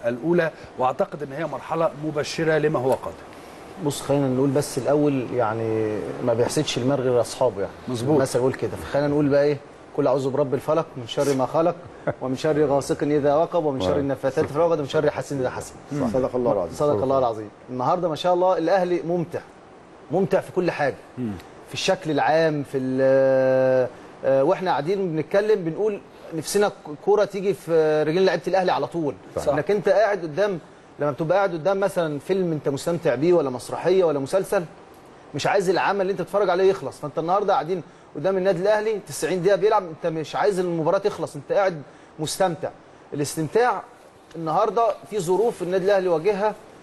الاولى واعتقد ان هي مرحله مبشره لما هو قادم بص خلينا نقول بس الاول يعني ما بيحسدش المرء غير اصحابه يعني مظبوط. مثلا يقول كده فخلينا نقول بقى ايه كل اعوذ برب الفلق من شر ما خلق ومن شر غاسق اذا وقب ومن شر النفاثات في العقد ومن شر حاسد اذا حسد صدق الله العظيم صدق الله العظيم النهارده ما شاء الله الاهلي ممتع ممتع في كل حاجه في الشكل العام في ال- آه، واحنا قاعدين بنتكلم بنقول نفسنا الكوره تيجي في رجلين لعيبه الاهلي على طول صح. انك انت قاعد قدام لما بتبقى قاعد قدام مثلا فيلم انت مستمتع بيه ولا مسرحيه ولا مسلسل مش عايز العمل اللي انت بتتفرج عليه يخلص فانت النهارده قاعدين قدام النادي الاهلي 90 دقيقه بيلعب انت مش عايز المباراه تخلص انت قاعد مستمتع الاستمتاع النهارده في ظروف النادي الاهلي واجهها